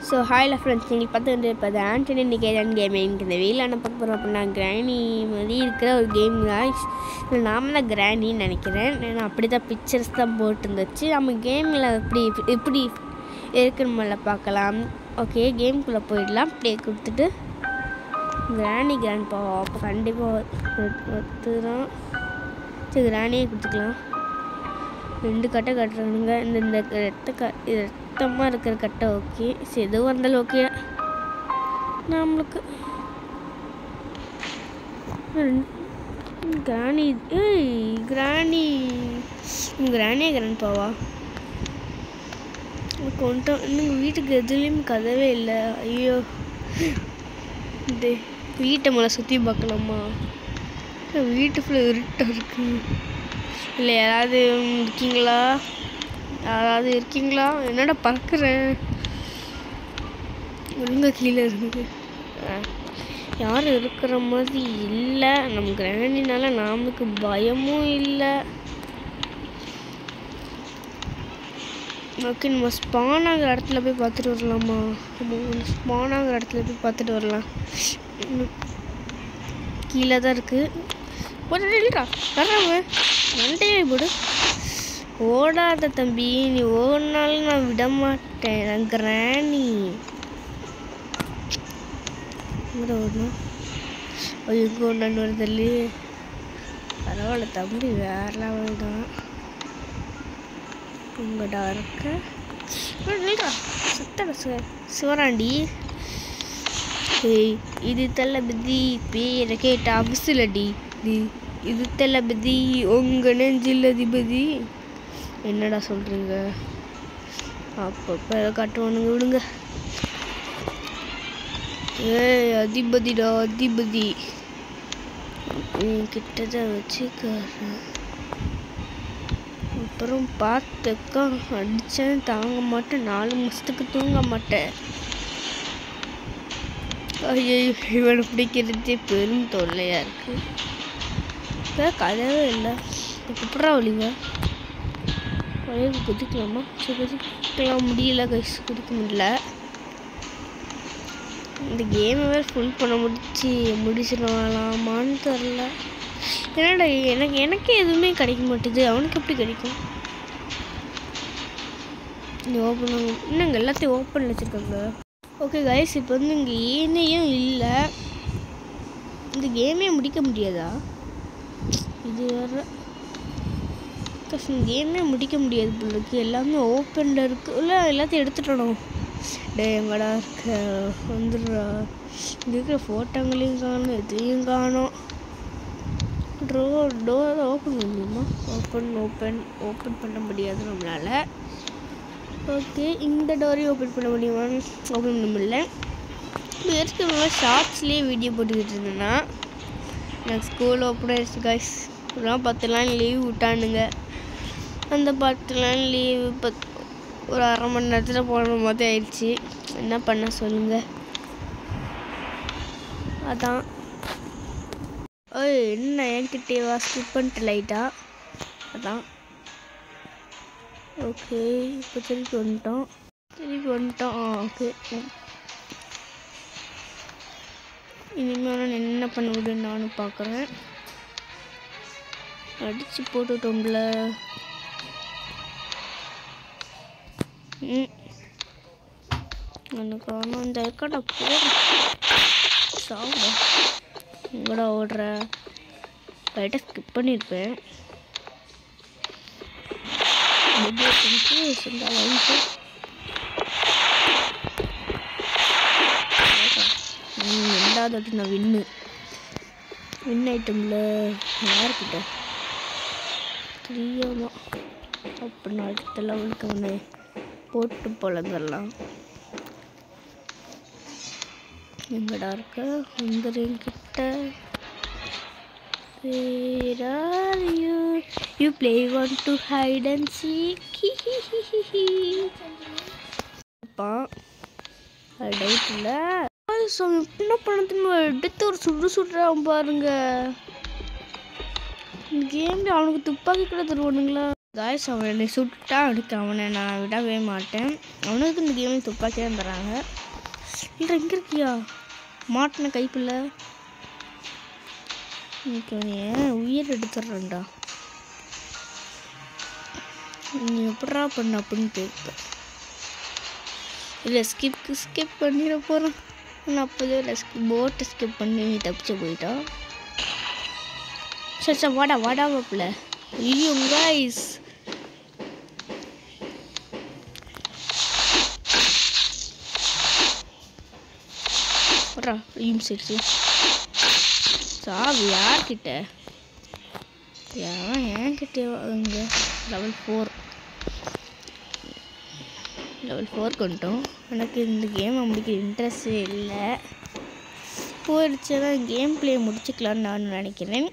So ஹாயில் friends நீங்கள் பார்த்து இப்போ ஆண்டனி நிகேதன் கேமிங் இந்த வெயில் என்ன பார்க்க போகிறோம் அப்படின்னா கிராணி மாதிரி இருக்கிற ஒரு கேம் தான் நாம தான் கிராணின்னு நினைக்கிறேன் ஏன்னா அப்படி தான் பிக்சர்ஸ் தான் போட்டு இருந்துச்சு நம்ம கேமில் எப்படி எப்படி இருக்குன்னு பார்க்கலாம் ஓகே கேம்குள்ளே போயிடலாம் ப்ளே கொடுத்துட்டு கிராணி கிராண்ட் பா அப்போ கண்டிப்பாக ஒத்துதான் சரி கிராணியே கொடுத்துக்கலாம் ரெண்டு கட்டை கட்டுறானுங்க இந்த இந்த ரத்த க ரத்தமாக இருக்கிற கட்டை ஓகே சரி எதுவும் வந்தாலும் ஓகே நம்மளுக்கு கிராணி ஏய் கிராணி கிராணியே கிராண்ட் பாவா கொண்டு இன்னும் வீட்டுக்கு எதுலேயும் கதவே இல்லை ஐயோ இது வீட்டை மேலே சுற்றி பார்க்கலாமா வீட்டு ஃபுல்லாக இருட்டாக இருக்கு இல்லை யாராவது இருக்கீங்களா யாராவது இருக்கீங்களா என்னடா பறக்கிறேன் ஒழுங்கா கீழே இருக்குது யாரும் இருக்கிற மாதிரி இல்லை நம்ம கிராண்டினால நமக்கு பயமும் இல்லை ஓகே நம்ம ஸ்பான் ஆகிற இடத்துல போய் பார்த்துட்டு வரலாமா ஸ்பான் ஆகிற இடத்துல போய் பார்த்துட்டு வரலாம் கீழே தான் இருக்குது ஒரு இல்லைடா வர்றவன் மண்டே விடு ஓடாத தம்பி நீ ஓடினாலும் நான் விட மாட்டேன் நான் கிராணி இங்கே ஓடணும் ஐயோ ஒன்று வருது இல்லையே பரவாயில்ல தம்பி வேற லெவல் தான் உங்கடா இருக்க இல்லைடா சுத்தட சிவராண்டி ஏய் இது தளபதி பேரை கேட்ட அவசிலடி இது தளபதி உங்க நெஞ்சில் அதிபதி என்னடா சொல்றீங்க அப்பப்போ காட்டுவானுங்க விடுங்க ஏய் அதிபதிடா அதிபதி கிட்டதான் வச்சுக்காரு அப்புறம் பார்த்துக்கா அடித்தேன் தாங்க மாட்டேன் நாலு மாதத்துக்கு தூங்க மாட்டேன் ஐயோ இவனை பிடிக்கிறதே பெரும் தொல்லையாக இருக்குது கதவே இல்லை எப்படா ஒளிவா ஒளிவு குதிக்கலாமா சரி குதிக்கலாம் முடியல கைஸ் குதிக்க முடியல இந்த கேமை வேறு ஃபுல் பண்ண முடிச்சு முடிச்சிடலாமான்னு தெரில என்னடா எனக்கு எனக்கே எதுவுமே கிடைக்க மாட்டேது அவனுக்கு எப்படி கிடைக்கும் ஓப்பன் இன்னுங்க எல்லாத்தையும் ஓப்பன் வச்சுருக்காங்க ஓகே கைஸ் இப்போ வந்து இங்கே ஏனையும் இல்லை இந்த கேமே முடிக்க முடியாதா இது வேற கேமே முடிக்க முடியாது பிள்ளைக்கு எல்லாமே ஓப்பனில் இருக்கு இல்லை எல்லாத்தையும் எடுத்துட்டோம் டே எங்கடா இருக்க வந்துடுறா இங்கே இருக்கிற ஃபோட்டோங்களையும் காணும் எதையும் காணும் ட்ரோ டோரை ஓப்பன் பண்ண ஓப்பன் ஓப்பன் ஓப்பன் பண்ண முடியாது நம்மளால் ஓகே இந்த டோரையும் ஓப்பன் பண்ண முடியுமா ஓப்பன் பண்ண முடியல ஏற்கனவே ஷார்ட்ஸ்லேயே வீடியோ போட்டுக்கிட்டு இருந்தேன்னா எனக்கு ஸ்கூல் ஓப்பன் ஆயிடுச்சு கைஸ் இப்போலாம் பத்து நாள் லீவ் விட்டானுங்க அந்த பத்து நாள் லீவு பத் ஒரு அரை மணி நேரத்தில் போன மாதிரி ஆயிடுச்சு என்ன பண்ண சொல்லுங்கள் அதான் ஓய் என்ன என்கிட்டேவா ஸ்கிப் பண்ணிட்டு லைட்டா அதான் ஓகே இப்போ திருப்பி வந்துட்டோம் திருப்பி வந்துட்டோம் ஆ ஓகே இனிமேல் நான் என்ன பண்ண முடியும் நானும் பார்க்குறேன் அடித்து போட்டுட்டோம்ல ம் எனக்கு ஆனால் இந்த இருக்கடா போதும் சாப்பிட எங்கடா ஓடுற லைட்டாக ஸ்கிப் பண்ணியிருப்பேன் ரெண்டாவது வாட்டி நான் வின்னு வின் ஐட்டமில் யாருக்கிட்ட தெரியாமா அப்படின்னா அடுத்த லெவலுக்கு அவனை போட்டு பொழந்துடலாம் எங்கடா இருக்க வந்துருங்கிட்ட Where are you? You play want to hide and seek. அப்பா அது டவுட் இல்லை என்ன பண்ண எடுத்து ஒரு சுடு சுடுறான் பாருங்க கேம்ல அவனுக்கு துப்பாக்கி கூட தருவானுங்களா காய்ஸ் அவனை சுட்டா அதுக்கு அவனை நான் விடவே மாட்டேன் அவனுக்கு இந்த கேமில் துப்பாக்கி தான் தராங்க இல்லை எங்கே இருக்கியா மாட்டின கைப்பில்ல இன்னைக்கு அவனை ஏன் உயிர் எடுத்துடுறேன்டா நீ எப்படா பண்ண அப்படின்னு கேட்பேன் இல்லை ஸ்கிப் ஸ்கிப் பண்ணிட போகிறேன் நான் அப்போதே இல்லை போட்டை ஸ்கிப் பண்ணி தப்பிச்சு போயிட்டான் சரி சரி வாடா வாடா மாப்பிள்ள ஐயோ கைஸ் வாடா ஐயும் சரி சரி சாவு யார்கிட்ட யான் என்கிட்ட இங்க லெவல் ஃபோர் லெவல் ஃபோர் கொண்டோம் எனக்கு இந்த கேமை முடிக்க இன்ட்ரெஸ்டே இல்லை போயிடுச்சுன்னா கேம் ப்ளே முடிச்சுக்கலான்னு நான் நினைக்கிறேன்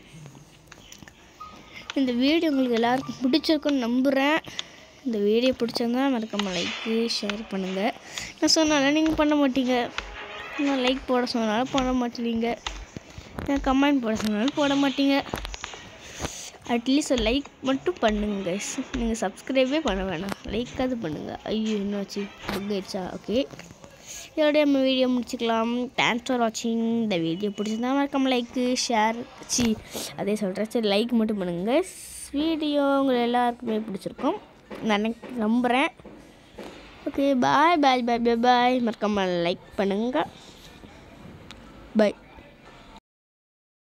இந்த வீடியோ உங்களுக்கு எல்லாருக்கும் பிடிச்சிருக்குன்னு நம்புகிறேன் இந்த வீடியோ பிடிச்சிருந்தா மறக்காம லைக்கு ஷேர் பண்ணுங்கள் நான் சொன்னாலும் நீங்கள் பண்ண மாட்டீங்க நான் லைக் போட சொன்னாலும் போட மாட்டேறீங்க நான் கமெண்ட் போட சொன்னாலும் போட மாட்டீங்க அட்லீஸ்ட் ஒரு லைக் மட்டும் பண்ணுங்க கைஸ் நீங்கள் சப்ஸ்கிரைபே பண்ண வேணாம் லைக்காவது பண்ணுங்கள் ஐயோ என்னாச்சு புக் ஆயிடுச்சா ஓகே இதோட நம்ம வீடியோ முடிச்சுக்கலாம் தேங்க்ஸ் ஃபார் வாட்சிங் இந்த வீடியோ பிடிச்சிருந்தா மறக்காம லைக்கு ஷேர் சி அதே சொல்கிறேன் சரி லைக் மட்டும் பண்ணுங்க வீடியோ உங்களை எல்லாருக்குமே பிடிச்சிருக்கும் நான் நம்புகிறேன் ஓகே பாய் பாய் பாய் பாய் பாய் மறக்காம லைக் பண்ணுங்கள் பாய்